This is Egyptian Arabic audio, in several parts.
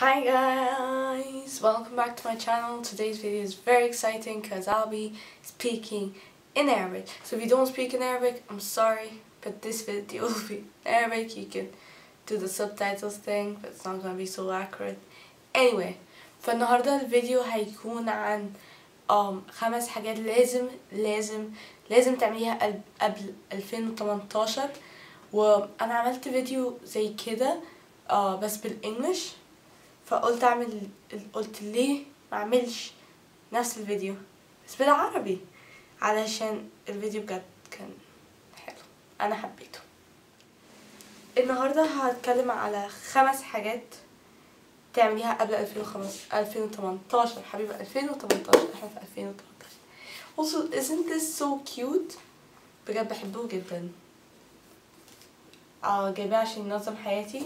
Hi guys! Welcome back to my channel. Today's video is very exciting because I'll be speaking in Arabic. So if you don't speak in Arabic, I'm sorry, but this video will be in Arabic. You can do the subtitles thing, but it's not gonna be so accurate. Anyway, فالنهاردة الفيديو هيكون عن um, خمس حاجات لازم لازم لازم تعمليها قبل- قبل 2018 وانا عملت فيديو زي كده آه بس بالانجلش فقلت اعمل قلت ليه ما اعملش نفس الفيديو بس بالعربي علشان الفيديو بجد كان حلو انا حبيته النهارده هتكلم على خمس حاجات تعمليها قبل 2005 2018 حبيبي 2018 احنا في 2018 also isn't this so cute بجد بحبه جدا اه جايباه عشان ينظم حياتي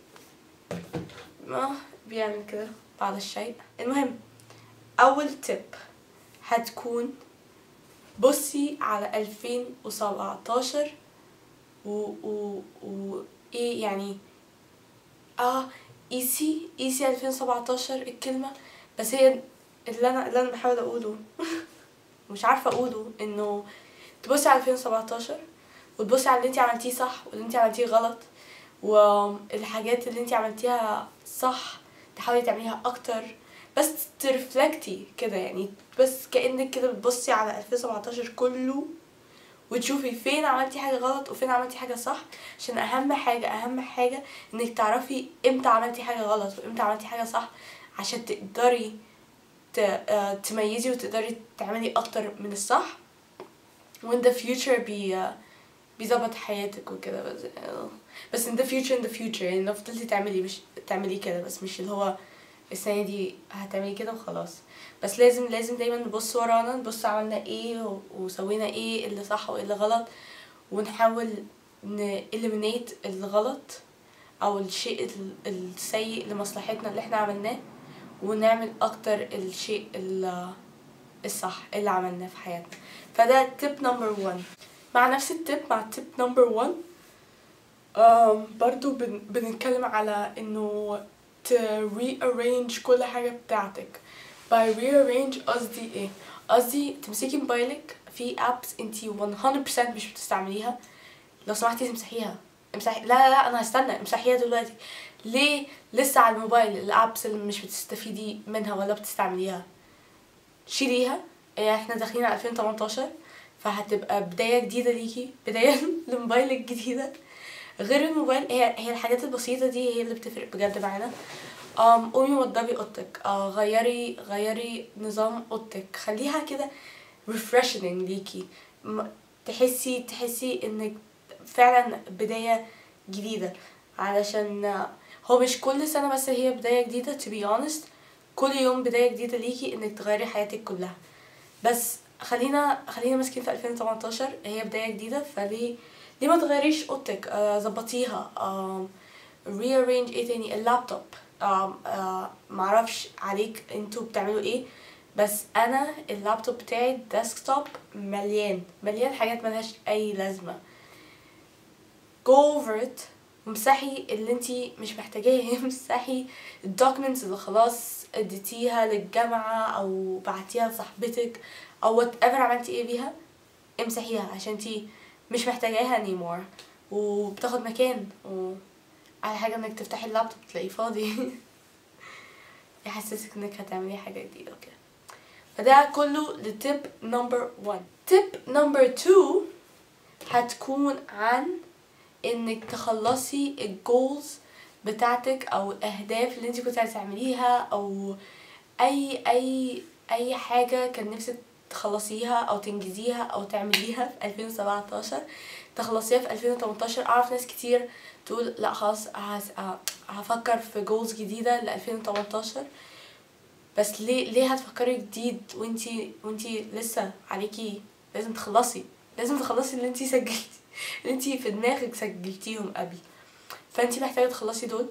ما بيعمل كده بعد الشيء المهم اول تip هتكون بصي على 2017 و و و ايه يعني اه ايسي ايسي 2017 الكلمة بس هي اللي انا اللي انا بحاول اقوله مش عارفة اقوله انه تبصي على 2017 وتبصي على اللي انت عملتيه صح واللي انت عملتيه غلط والحاجات اللي انت عملتيها صح تحاولي تعمليها اكتر بس ترفلكتي كده يعني بس كأنك كده بتبصي على 2017 كله وتشوفي فين عملتي حاجة غلط وفين عملتي حاجة صح عشان أهم حاجة أهم حاجة إنك تعرفي إمتى عملتي حاجة غلط وإمتى عملتي حاجة صح عشان تقدري ت- آه، تميزي وتقدري تعملي أكتر من الصح وإن the future بي آه، بيظبط حياتك وكده بس آه، بس in the future in the future يعني لو فضلتي تعملي مش تعملي كده بس مش اللي هو السنة دي هتعملي كده وخلاص بس لازم لازم دايما نبص ورانا نبص عملنا ايه و- وسوينا ايه اللي صح وايه اللي غلط ونحاول ن eliminate الغلط او الشيء ال- السيء لمصلحتنا اللي احنا عملناه ونعمل اكتر الشيء ال- الصح اللي عملناه في حياتنا فده tip number one مع نفس التip مع tip number one um, برضو بن, بنتكلم على انه ت rearrange كل حاجة بتاعتك by rearrange قصدي ايه قصدي تمسكي موبايلك في apps انتي 100% مش بتستعمليها لو سمحتي تمسحيها امسحي لا لا لا انا هستنى امسحيها دلوقتي ليه لسه على الموبايل الابس اللي مش بتستفيدي منها ولا بتستعمليها شيليها إيه، احنا داخلين على 2018 فهتبقى بداية جديدة ليكي بداية لموبايلك جديدة غير الموبايل هي هي الحاجات البسيطة دي هي اللي بتفرق بجد معانا أم قومي وضبي اوضتك آه، غيري غيري نظام اوضتك خليها كده refreshing ليكي م- تحسي تحسي انك فعلا بداية جديدة علشان آه، هو مش كل سنة بس هي بداية جديدة to be honest كل يوم بداية جديدة ليكي انك تغيري حياتك كلها بس خلينا خلينا ماسكين في 2018 هي بداية جديدة فليه ليه ما تغيريش اوضتك آه، ظبطيها آم، rearrange ايه تاني اللابتوب آم، آه، معرفش عليك انتوا بتعملوا ايه بس انا اللابتوب بتاعي ديسكتوب مليان مليان حاجات ملهاش اي لازمه go over it وامسحي اللي انتي مش محتاجاه امسحي الدوكيومنتس اللي خلاص اديتيها للجامعة او بعتيها لصاحبتك او whatever عملتي ايه بيها امسحيها عشان انتي مش محتاجاها anymore وبتاخد مكان و على حاجة انك تفتحي اللابتوب تلاقيه فاضي يحسسك انك هتعملي حاجة جديدة وكده فده كله لتيب نمبر 1 تيب نمبر 2 هتكون عن انك تخلصي الجولز بتاعتك او الاهداف اللي انت كنت عايزه تعمليها او اي اي اي حاجه كان نفسك تخلصيها او تنجزيها او تعمليها في 2017 تخلصيها في 2018 اعرف ناس كتير تقول لا خلاص هس- ه- هفكر في جولز جديده ل 2018 بس ليه ليه هتفكري جديد وانتي وانتي لسه عليكي لازم تخلصي لازم تخلصي اللي انتي سجلتي اللي انتي في دماغك سجلتيهم قبل فانتي محتاجة تخلصي دول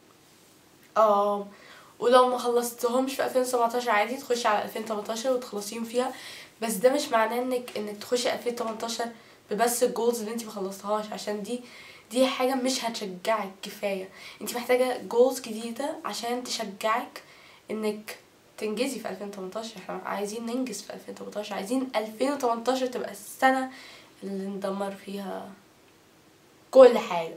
اه ولو ما خلصتهمش في 2017 عادي تخشي على 2018 وتخلصيهم فيها بس ده مش معناه انك انك تخشي 2018 ببس الجولز اللي انتي ما خلصتهاش عشان دي دي حاجة مش هتشجعك كفاية انت محتاجة جولز جديدة عشان تشجعك انك تنجزي في 2018 احنا عايزين ننجز في 2018 عايزين 2018 تبقى السنة اللي ندمر فيها كل حاجة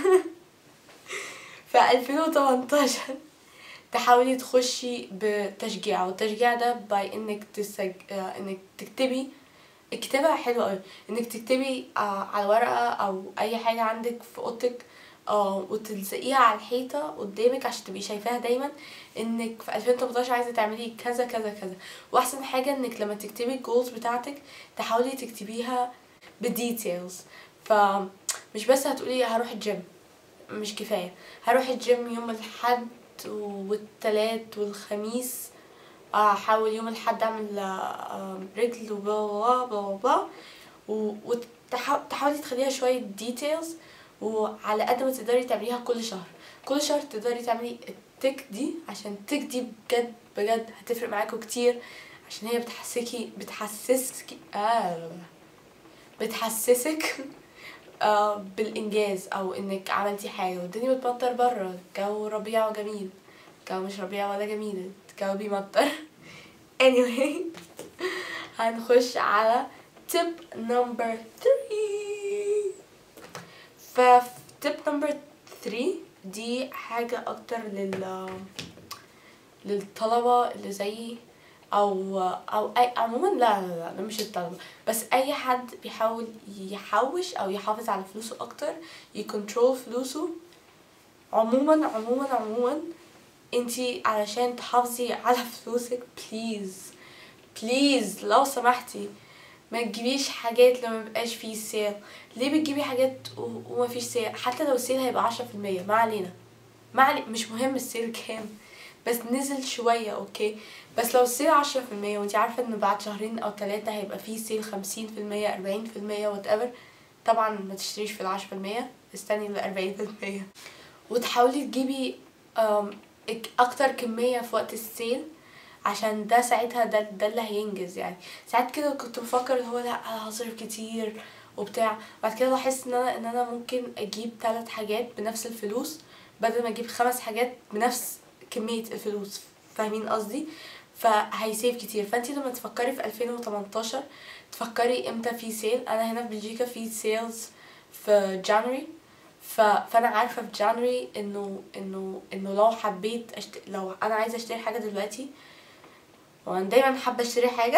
في 2018 تحاولي تخشي بتشجيع والتشجيع ده باي انك تسج... آه، انك تكتبي الكتابة حلوة اوي انك تكتبي آه، على ورقة او اي حاجة عندك في اوضتك اه وتلزقيها على الحيطة قدامك عشان تبقي شايفاها دايما انك في 2018 عايزة تعملي كذا كذا كذا واحسن حاجة انك لما تكتبي الجولز بتاعتك تحاولي تكتبيها بديتيلز فمش بس هتقولي هروح الجيم مش كفاية هروح الجيم يوم الحد والتلات والخميس احاول يوم الحد اعمل آه، رجل وبلا بلا بلا بلا وتحاولي تخليها شوية ديتيلز وعلى قد ما تقدري تعمليها كل شهر كل شهر تقدري تعملي التك دي عشان التك دي بجد بجد هتفرق معاكوا كتير عشان هي بتحسسكي بتحسسك آه بتحسسك آه بالانجاز او انك عملتي حاجه والدنيا بتمطر بره الجو ربيع وجميل الجو مش ربيع ولا جميل الجو بيمطر anyway هنخش على tip number 3 ف tip number 3 دي حاجة أكتر لل للطلبة اللي زيي أو أو أي عموما لا لا لا ده مش الطلبة بس أي حد بيحاول يحوش أو يحافظ على فلوسه أكتر يكنترول فلوسه عموما عموما عموما انتي علشان تحافظي على فلوسك بليز بليز لو سمحتي ما تجيبيش حاجات لما مبقاش فيه سيل ليه بتجيبي حاجات و- وما فيش سيل حتى لو السيل هيبقى عشرة في المية ما علينا ما علي... مش مهم السيل كام بس نزل شوية اوكي بس لو السيل عشرة في المية وانتي عارفة ان بعد شهرين او تلاتة هيبقى فيه سيل خمسين في المية اربعين في المية وات طبعا ما تشتريش في العشرة في المية استني للأربعين في المية وتحاولي تجيبي أم، اك- اكتر كمية في وقت السيل عشان ده ساعتها ده ده اللي هينجز يعني ساعات كده كنت بفكر اللي هو لا انا هصرف كتير وبتاع بعد كده لاحظت ان انا ان انا ممكن اجيب ثلاث حاجات بنفس الفلوس بدل ما اجيب خمس حاجات بنفس كمية الفلوس فاهمين قصدي فهيسيف كتير فانتي لما تفكري في 2018 تفكري امتى في سيل انا هنا في بلجيكا في سيلز في جانوري ف... فانا عارفه في جانوري انه انه انه لو حبيت أشت... لو انا عايزه اشتري حاجه دلوقتي وانا دايما حابه اشتري حاجه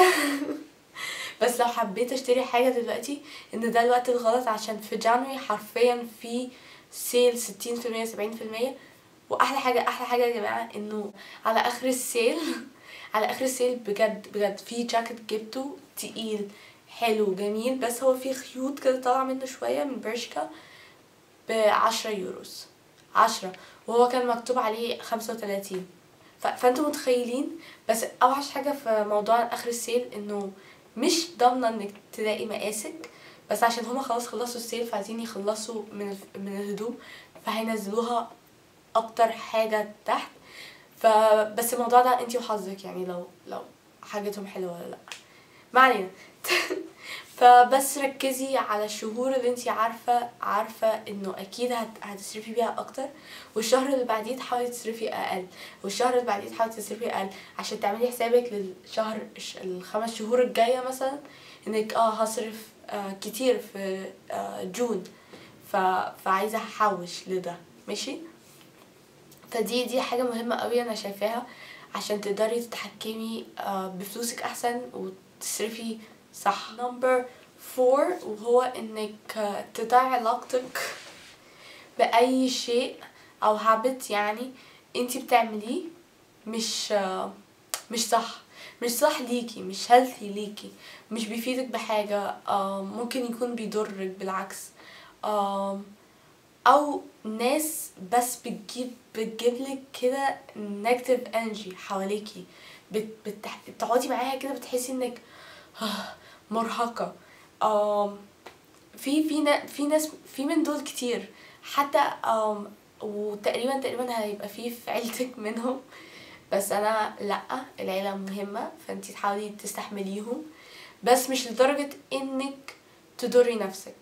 بس لو حبيت اشتري حاجه دلوقتي ان ده الوقت الغلط عشان في جانوري حرفيا في سيل ستين في المية سبعين في المية واحلى حاجه احلى حاجه يا جماعه انه على اخر السيل على اخر السيل بجد بجد في جاكيت جبته تقيل حلو جميل بس هو فيه خيوط كده طالعه منه شويه من برشكا بعشرة يوروز عشرة وهو كان مكتوب عليه خمسة وتلاتين ف... فانتوا متخيلين بس اوحش حاجة في موضوع اخر السيل انه مش ضامنة انك تلاقي مقاسك بس عشان هما خلاص خلصوا السيل فعايزين يخلصوا من الف- من الهدوم فهينزلوها اكتر حاجة تحت فبس الموضوع ده انتي وحظك يعني لو لو حاجتهم حلوة ولا لا ما علينا فبس ركزي على الشهور اللي انتي عارفة عارفة انه اكيد هت... هتصرفي بيها اكتر والشهر اللي بعديه تحاولي تصرفي اقل والشهر اللي بعديه تحاولي تصرفي اقل عشان تعملي حسابك للشهر الش- الخمس شهور الجاية مثلا انك اه هصرف آه كتير في آه جون ف... فعايزة احوش لده ماشي فدي دي حاجة مهمة قوي انا شايفاها عشان تقدري تتحكمي آه، بفلوسك احسن وتصرفي صح نمبر فور وهو انك آه، تضيعي علاقتك بأي شيء او هابت يعني انتي بتعمليه مش آه، مش صح مش صح ليكي مش هيلثي ليكي مش بيفيدك بحاجة آه، ممكن يكون بيضرك بالعكس آم، او ناس بس بتجيب بتجيبلك كده نيجاتيف انرجي حواليكي بت بتح... بتقعدي معاها كده بتحسي انك مرهقة آم، في في نا... في ناس في من دول كتير حتى آم، وتقريبا تقريبا هيبقى في في عيلتك منهم بس انا لا العيلة مهمة فانتي تحاولي تستحمليهم بس مش لدرجة انك تضري نفسك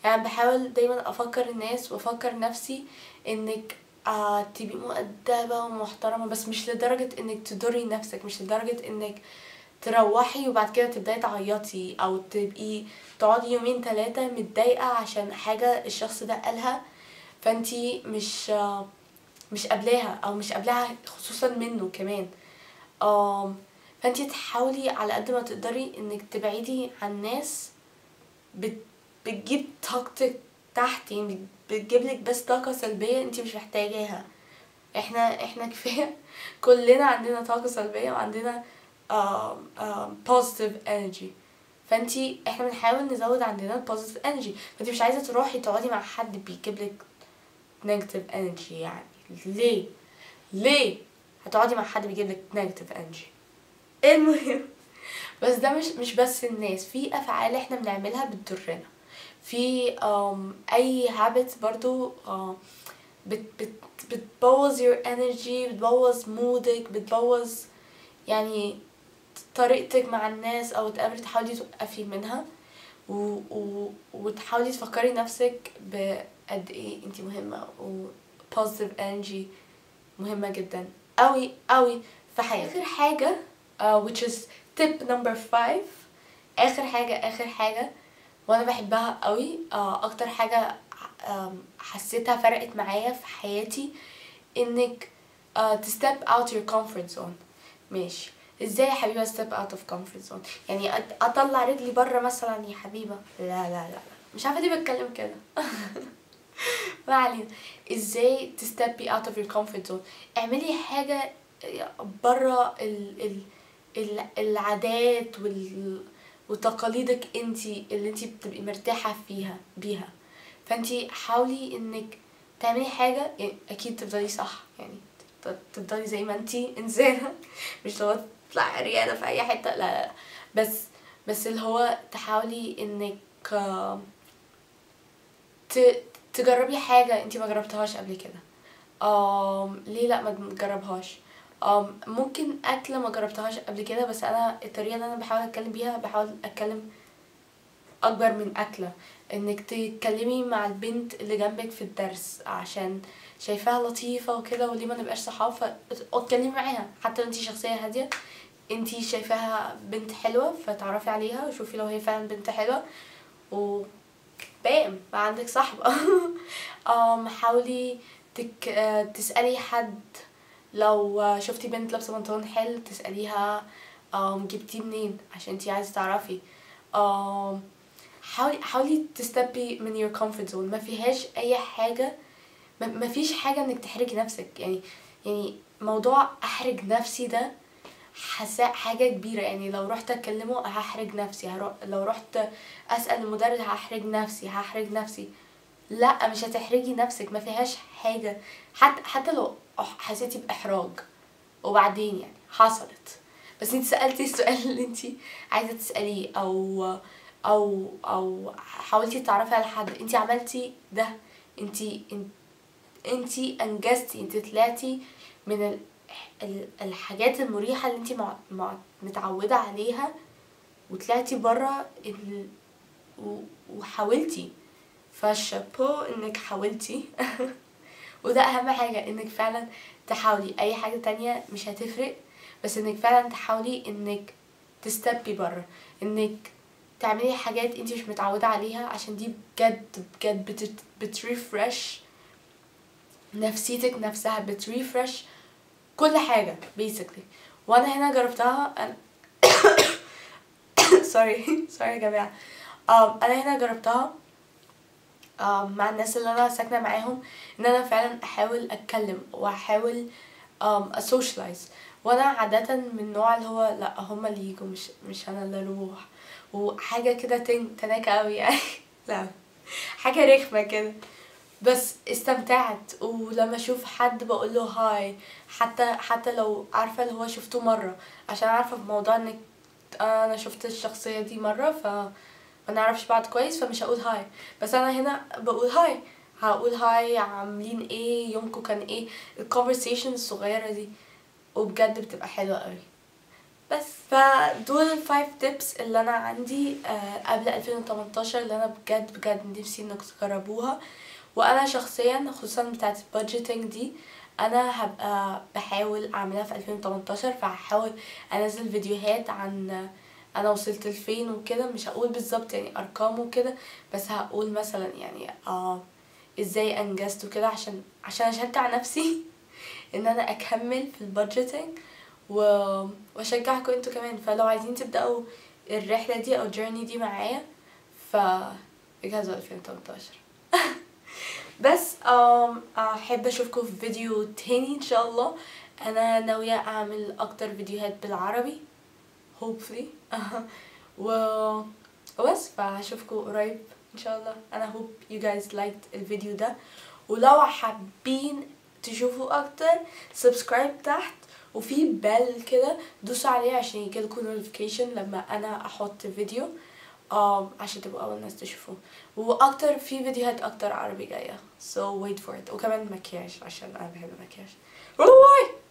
يعني بحاول دايما افكر الناس وافكر نفسي انك آه تبقي مؤدبة ومحترمة بس مش لدرجة انك تضري نفسك مش لدرجة انك تروحي وبعد كده تبداي تعيطي او تبقي تقعدي يومين ثلاثة متضايقة عشان حاجة الشخص ده قالها فانتي مش آه مش قابلاها او مش قابلاها خصوصا منه كمان آم فانتي تحاولي على قد ما تقدري انك تبعدي عن ناس بت بتجيب طاقتك تحت يعني بتجيب لك بس طاقة سلبية انتي مش محتاجاها احنا احنا كفاية كلنا عندنا طاقة سلبية وعندنا um, um, positive energy فانتي احنا بنحاول نزود عندنا ال positive energy فانتي مش عايزة تروحي تقعدي مع حد بيجيب لك negative energy يعني ليه ليه هتقعدي مع حد بيجيب لك negative energy المهم بس ده مش مش بس الناس في افعال احنا بنعملها بتضرنا في um, اي habits برضو uh, بت بت بتبوظ your energy بتبوظ مودك بتبوظ يعني طريقتك مع الناس او تقابلي تحاولي توقفي منها و, و, وتحاولي تفكري نفسك بقد ايه انتي مهمة و positive energy مهمة جدا قوي قوي في حياتك اخر حاجة uh, which is tip number five اخر حاجة اخر حاجة وانا بحبها قوي uh, اكتر حاجة um, حسيتها فرقت معايا في حياتي انك uh, to step out your comfort zone ماشي ازاي يا حبيبه step out of comfort zone يعني أت- اطلع رجلي بره مثلا يا حبيبه لا لا لا لا مش عارفه ليه بتكلم كده ما علينا ازاي تستبي out of your comfort zone اعملي حاجه بره ال ال ال العادات وال وتقاليدك انتي اللي انتي بتبقي مرتاحه فيها بيها فانتي حاولي انك تعملي حاجه يعني اكيد تفضلي صح يعني ت- تفضلي زي ما انتي انسانه مش لو تطلعي عريانه في اي حته لا لا لا بس بس اللي هو تحاولي انك آه، ت- تجربي حاجة انتي ما جربتهاش قبل كده um, ليه لا ما تجربهاش um, ممكن أكلة ما جربتهاش قبل كده بس أنا الطريقة اللي أنا بحاول أتكلم بيها بحاول أتكلم أكبر من أكلة إنك تتكلمي مع البنت اللي جنبك في الدرس عشان شايفاها لطيفة وكده وليه ما نبقاش صحاب فاتكلمي معاها حتى لو انتي شخصية هادية انتي شايفاها بنت حلوة فتعرفي عليها وشوفي لو هي فعلا بنت حلوة و بام بقى عندك صاحبة um, حاولي تك... آه، تسألي حد لو آه، شفتي بنت لابسة بنطلون حلو تسأليها um, جبتيه منين عشان انتي عايزة تعرفي um, حاولي حاولي تستبي من your comfort zone ما فيهاش اي حاجة ما ما فيش حاجة انك تحرجي نفسك يعني يعني موضوع احرج نفسي ده حاساه حاجة كبيرة يعني لو رحت اكلمه هحرج نفسي هروح لو رحت اسأل المدرس هحرج نفسي هحرج نفسي لا مش هتحرجي نفسك ما فيهاش حاجة حتى حتى لو أح- حسيتي بإحراج وبعدين يعني حصلت بس انت سألتي السؤال اللي انت عايزة تسأليه او او او حاولتي تعرفي على حد انت عملتي ده انت انت انجزتي انت طلعتي من ال- ال- الحاجات المريحة اللي انت مع مع متعودة عليها وطلعتي برا ال... و... وحاولتي فالشابو انك حاولتي وده اهم حاجة انك فعلا تحاولي اي حاجة تانية مش هتفرق بس انك فعلا تحاولي انك تستبي بره انك تعملي حاجات انت مش متعودة عليها عشان دي بجد بجد بت... بتريفرش نفسيتك نفسها بتريفرش كل حاجة basically وانا هنا جربتها أنا سوري سوري يا جماعة um, انا هنا جربتها um, مع الناس اللي انا ساكنة معاهم ان انا فعلا احاول اتكلم واحاول um, اسوشيالايز وانا عادة من النوع اللي هو لا هما اللي يجوا مش مش انا اللي اروح وحاجة كده تن- تناكة اوي يعني لا حاجة رخمة كده بس استمتعت ولما اشوف حد بقول له هاي حتى حتى لو عارفه اللي هو شفته مره عشان عارفه بموضوع انك انا شفت الشخصيه دي مره ف ما نعرفش بعض كويس فمش هقول هاي بس انا هنا بقول هاي هقول هاي عاملين ايه يومكم كان ايه الكونفرسيشن الصغيره دي وبجد بتبقى حلوه قوي بس فدول الفايف تيبس اللي انا عندي آه، قبل 2018 اللي انا بجد بجد نفسي انك تجربوها وانا شخصيا خصوصا بتاعت البادجيتنج دي انا هبقى بحاول اعملها في 2018 فهحاول انزل فيديوهات عن انا وصلت لفين وكده مش هقول بالظبط يعني ارقام وكده بس هقول مثلا يعني اه ازاي انجزت وكده عشان عشان اشجع نفسي ان انا اكمل في البادجيتنج و... واشجعكم انتوا كمان فلو عايزين تبداوا الرحله دي او الجيرني دي معايا ف اجهزوا 2018 بس um, احب اشوفكم في فيديو تاني ان شاء الله انا ناويه اعمل اكتر فيديوهات بالعربي hopefully و وبس فهشوفكم قريب ان شاء الله انا hope you guys liked الفيديو ده ولو حابين تشوفوا اكتر سبسكرايب تحت وفي بell كده دوسوا عليه عشان يجيلكوا notification لما انا احط فيديو um, عشان تبقوا اول ناس تشوفوه واكتر في فيديوهات اكتر عربي جايه so wait for it وكمان مكياج عشان انا بحب المكياج باي